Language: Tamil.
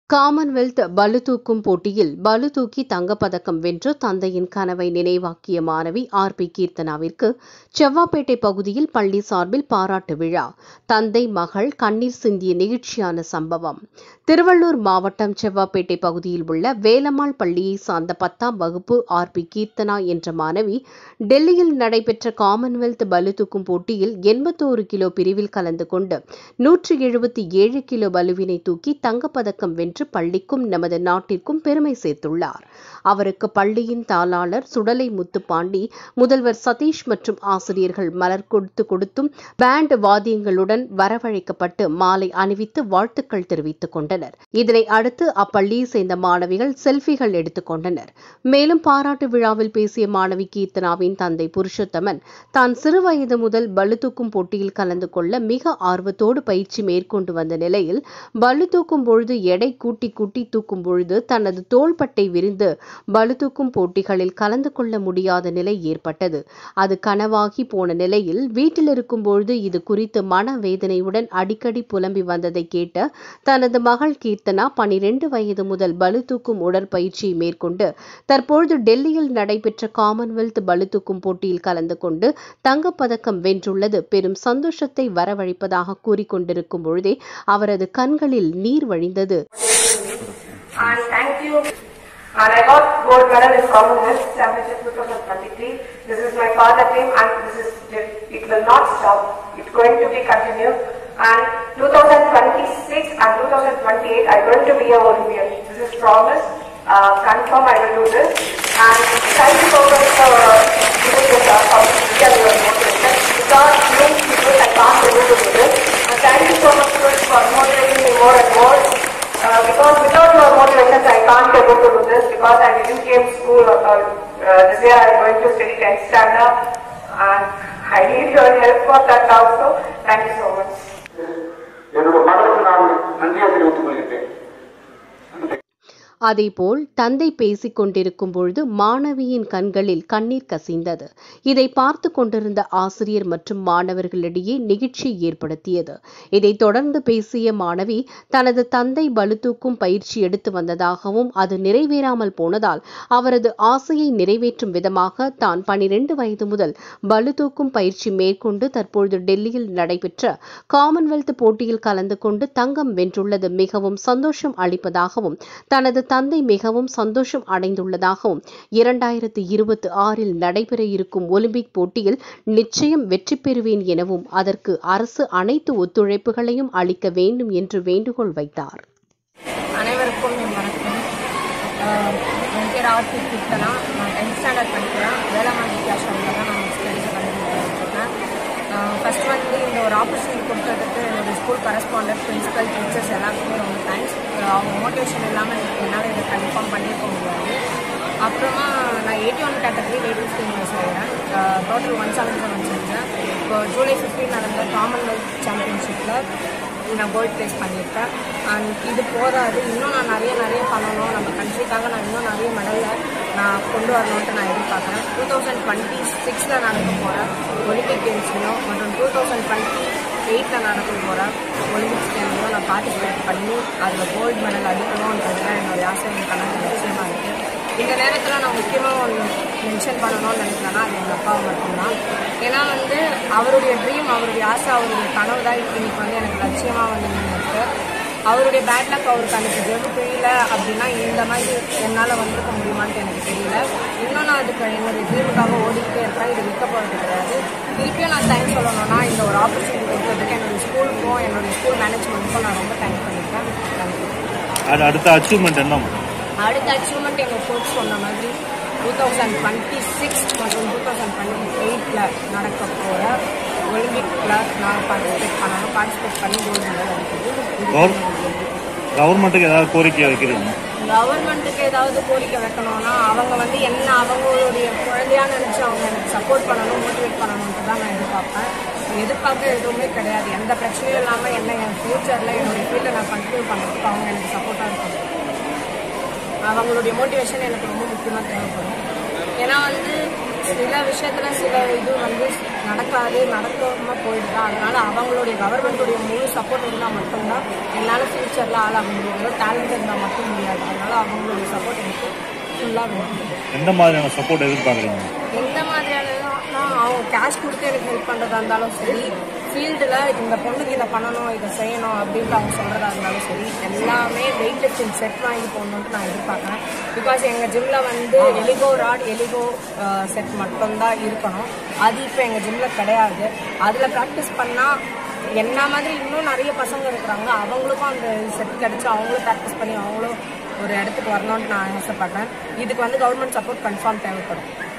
காமன்வெல்த் பளுதூக்கும் போட்டியில் பளுதூக்கி தங்கப்பதக்கம் வென்று தந்தையின் கனவை நினைவாக்கிய மாணவி ஆர் பி கீர்த்தனாவிற்கு செவ்வாப்பேட்டை பகுதியில் பள்ளி சார்பில் பாராட்டு விழா தந்தை மகள் கண்ணீர் சிந்திய நிகழ்ச்சியான சம்பவம் திருவள்ளூர் மாவட்டம் செவ்வாப்பேட்டை பகுதியில் உள்ள வேலம்மாள் பள்ளியை சார்ந்த பத்தாம் வகுப்பு ஆர் பி கீர்த்தனா என்ற மாணவி டெல்லியில் நடைபெற்ற காமன்வெல்த் பளுதூக்கும் போட்டியில் எண்பத்தோரு கிலோ பிரிவில் கலந்து கொண்டு நூற்றி எழுபத்தி ஏழு கிலோ பளுவினை தூக்கி தங்கப்பதக்கம் வென்று பள்ளிக்கும் நமது நாட்டிற்கும் பெருமை சேர்த்துள்ளார் அவருக்கு பள்ளியின் தாளாளர் சுடலை முத்துப்பாண்டி முதல்வர் சதீஷ் மற்றும் ஆசிரியர்கள் மலர் கொடுத்து கொடுத்தும் பேண்ட் வாத்தியங்களுடன் வரவழைக்கப்பட்டு மாலை அணிவித்து வாழ்த்துக்கள் தெரிவித்துக் கொண்டனர் இதனை அடுத்து அப்பள்ளியை சேர்ந்த மாணவிகள் செல்ஃபிகள் எடுத்துக் கொண்டனர் மேலும் பாராட்டு விழாவில் பேசிய மாணவி கீர்த்தனாவின் தந்தை புருஷோத்தமன் தான் சிறுவயது முதல் பளுதூக்கும் போட்டியில் கலந்து கொள்ள மிக ஆர்வத்தோடு பயிற்சி மேற்கொண்டு வந்த நிலையில் பளு தூக்கும் பொழுது எடை கூட்டி கூட்டி தூக்கும் பொழுது தனது தோள்பட்டை விரிந்து பளுதூக்கும் போட்டிகளில் கலந்து கொள்ள முடியாத நிலை ஏற்பட்டது அது கனவாகி போன நிலையில் வீட்டில் இருக்கும் பொழுது இது குறித்து மனவேதனையுடன் அடிக்கடி புலம்பி வந்ததை கேட்ட தனது மகள் கீர்த்தனா பனிரெண்டு வயது முதல் பளுதூக்கும் உடற்பயிற்சியை மேற்கொண்டு தற்பொழுது டெல்லியில் நடைபெற்ற காமன்வெல்த் பளுதூக்கும் போட்டியில் கலந்து கொண்டு தங்கப்பதக்கம் வென்றுள்ளது பெரும் சந்தோஷத்தை வரவழைப்பதாக கூறிக்கொண்டிருக்கும் பொழுதே அவரது கண்களில் நீர் வழிந்தது And thank you. And I got gold medal in Commonwealth Championship 2023. This is my father team and this is it will not stop. It's going to be continued. And 2026 and 2028 I'm going to be a Olympian. This is promise. Uh, confirm I will do this. And thank you so much for uh, giving this uh, opportunity and your motivation. Without you people I can't able to do this. And thank you so much for motivating me more and more. Uh, because without your motivation, I can't able to do this because I didn't came school. Uh, uh, this year I'm going to study 10th standard and I need your help for that also. Thank you so much. என்னோட மகளுக்கு நான் நன்றியை தெரிவித்துக் கொள்கிறேன் அதேபோல் தந்தை பேசிக் கொண்டிருக்கும் பொழுது மாணவியின் கண்களில் கண்ணீர் கசிந்தது இதை பார்த்து கொண்டிருந்த ஆசிரியர் மற்றும் மாணவர்களிடையே நிகழ்ச்சி ஏற்படுத்தியது இதைத் தொடர்ந்து பேசிய மாணவி தனது தந்தை பளுதூக்கும் பயிற்சி எடுத்து வந்ததாகவும் அது நிறைவேறாமல் போனதால் அவரது ஆசையை நிறைவேற்றும் விதமாக தான் பனிரெண்டு வயது முதல் பளுதூக்கும் பயிற்சி மேற்கொண்டு தற்பொழுது டெல்லியில் நடைபெற்ற காமன்வெல்த் போட்டியில் கலந்து கொண்டு தங்கம் வென்றுள்ளது மிகவும் சந்தோஷம் அளிப்பதாகவும் தனது தந்தை மிகவும் சந்தோஷம் அடைந்துள்ளதாகவும் இரண்டாயிரத்து இருபத்தி ஆறில் நடைபெற இருக்கும் ஒலிம்பிக் போட்டியில் நிச்சயம் வெற்றி பெறுவேன் எனவும் அதற்கு அரசு அனைத்து ஒத்துழைப்புகளையும் அளிக்க வேண்டும் என்று வேண்டுகோள் வைத்தார் அனைவருக்கும் என் வணக்கம் ஆஹ் என் பேர் ஆர்த்தி கீர்த்தனா நான் டென்த் ஸ்டாண்டர்ட் படிக்கிறேன் வேளாங்கண்ணி வித்தியாசமில் தான் நான் ஸ்டடிஸ் பண்ணிட்டுருக்கேன் ஃபஸ்ட் வந்து இந்த ஒரு ஆப்பர்ச்சுனிட்டி கொடுத்ததுக்கு என்னோடய ஸ்கூல் கரஸ்பாண்டன்ட் பிரின்சிபல் டீச்சர்ஸ் எல்லாருக்குமே ரொம்ப தேங்க்ஸ் அவங்க மோட்டிவேஷன் இல்லாமல் என்னால் இதை கன்ஃபார்ம் பண்ணியிருக்க முடியாது அப்புறமா நான் எயிட்டி ஒன் கேட்டகரி லேடிஸ் டீமில் செய்கிறேன் டோட்டல் ஒன் செவன்டி செவன் செஞ்சேன் இப்போ ஜூலை ஃபிஃப்டீன் நடந்த காமன்வெல்த் சாம்பியன்ஷிப்பில் நான் கோல்ட் ப்ளேஸ் பண்ணியிருக்கேன் அண்ட் இது போதாது இன்னும் நான் நிறைய நிறைய பண்ணணும் நம்ம கண்ட்ரிக்காக நான் இன்னும் நிறைய மெடலில் நான் கொண்டு வரணுன்ட்டு நான் எதிர்பார்க்குறேன் டூ தௌசண்ட் டுவெண்ட்டி சிக்ஸில் நடக்க போகிறேன் ஒலிம்பிக் கேம்ஸ்லையும் மற்றும் டூ தௌசண்ட் டுவெண்ட்டி எயிட்டில் நடக்க போகிற ஒலிம்பிக்ஸ் கேம்ஸ்லையும் நான் பார்ட்டிசிபேட் பண்ணி அதில் கோல்டு மெடல் அடிக்கணுன்றது தான் என்னுடைய ஆசை என் கணக்கு லட்சியமாக இருக்குது இந்த நேரத்தில் நான் முக்கியமாக ஒன்று மென்ஷன் பண்ணணும்னு நினைக்கிறேன்னா அது எங்கள் அப்பா மட்டும்தான் ஏன்னா வந்து அவருடைய ட்ரீம் அவருடைய ஆசை அவருடைய கனவு தான் இன்னைக்கு வந்து எனக்கு லட்சியமாக வந்து நின்றுருக்கு அவருடைய பேட் லக் அவருக்கு அன்றைக்கி ஜெபு தெரியல அப்படின்னா இந்த மாதிரி என்னால் வந்திருக்க முடியுமான்ட்டு எனக்கு தெரியல இன்னும் நான் அதுக்கு என்னுடைய ட்ரீமுக்காக ஓடிக்கிட்டே இருக்கேன் இது விற்க போகிறது கிடையாது திருப்பியும் நான் தேங்க்ஸ் சொல்லணும்னா இந்த ஒரு ஆப்பர்ச்சுனிட்டி கொடுத்ததுக்கு என்னுடைய ஸ்கூலுக்கும் என்னுடைய ஸ்கூல் மேனேஜ்மெண்ட்டுக்கும் நான் ரொம்ப தேங்க்ஸ் பண்ணியிருக்கேன் தேங்க்யூ அது அடுத்த அச்சீவ்மெண்ட் என்ன அடுத்த அச்சீவ்மெண்ட் எங்கள் கோச் சொன்ன மாதிரி டூ தௌசண்ட் டுவெண்ட்டி சிக்ஸ் மற்றும் டூ தௌசண்ட் டுவெண்ட்டி எயிட்டில் நடக்க போகிற ஒலிம்பிக்கில் நான் பார்ட்டிசிபேட் பண்ணணும் பார்ட்டிசிபேட் பண்ணி கோல்டு மெடல் கவர்- அடிக்கிறது கவர்மெண்ட்டுக்கு ஏதாவது கோரிக்கை வைக்கிறீங்க கவர்மெண்ட்டுக்கு ஏதாவது கோரிக்கை வைக்கணும்னா அவங்க வந்து என்ன அவங்களுடைய குழந்தையா நினச்சி அவங்க எனக்கு சப்போர்ட் பண்ணணும் மோட்டிவேட் பண்ணணும்னு தான் நான் எதிர்பார்ப்பேன் எதிர்பார்க்க எதுவுமே கிடையாது எந்த பிரச்சனையும் இல்லாமல் என்ன என் ஃப்யூச்சரில் என்னுடைய ஃபீல்டை நான் கண்டினியூ பண்ணுறதுக்கு அவங்க எனக்கு சப்போர்ட்டாக இருக்கணும் அவங்களுடைய மோட்டிவேஷன் எனக்கு ரொம்ப முக்கியமாக தேவைப்படும் ஏன்னா வந்து சில விஷயத்துல சில இது வந்து நடக்காது நடக்காம போயிடுது அதனால அவங்களுடைய கவர்மெண்ட்டுடைய முழு சப்போர்ட் இருந்தால் மட்டும்தான் என்னால் ஃபியூச்சரில் ஆளாக முடியும் டேலண்ட் இருந்தால் மட்டும் முடியாது அதனால அவங்களுடைய சப்போர்ட் எனக்கு ஃபுல்லாக வேணும் எந்த மாதிரியான சப்போர்ட் எதிர்பார்க்குறீங்க எந்த மாதிரியானனா அவங்க கேஷ் கொடுத்து எனக்கு ஹெல்ப் பண்ணுறதா இருந்தாலும் சரி ஃபீல்டில் இந்த பொண்ணுக்கு இதை பண்ணணும் இதை செய்யணும் அப்படின்ட்டு அவங்க சொல்கிறதா இருந்தாலும் சரி எல்லாமே வெயிட் லிஃப்டிங் செட் வாங்கி போடணுன்ட்டு நான் எதிர்பார்க்குறேன் பிகாஸ் எங்கள் ஜிம்மில் வந்து எலிகோ ராட் எலிகோ செட் மட்டும்தான் இருக்கணும் அது இப்போ எங்கள் ஜிம்மில் கிடையாது அதில் ப்ராக்டிஸ் பண்ணால் என்ன மாதிரி இன்னும் நிறைய பசங்க இருக்கிறாங்க அவங்களுக்கும் அந்த செட் கிடைச்சு அவங்களும் ப்ராக்டிஸ் பண்ணி அவங்களும் ஒரு இடத்துக்கு வரணும்னு நான் ஆசைப்படுறேன் இதுக்கு வந்து கவர்மெண்ட் சப்போர்ட் கன்ஃபார்ம் தேவைப்படும்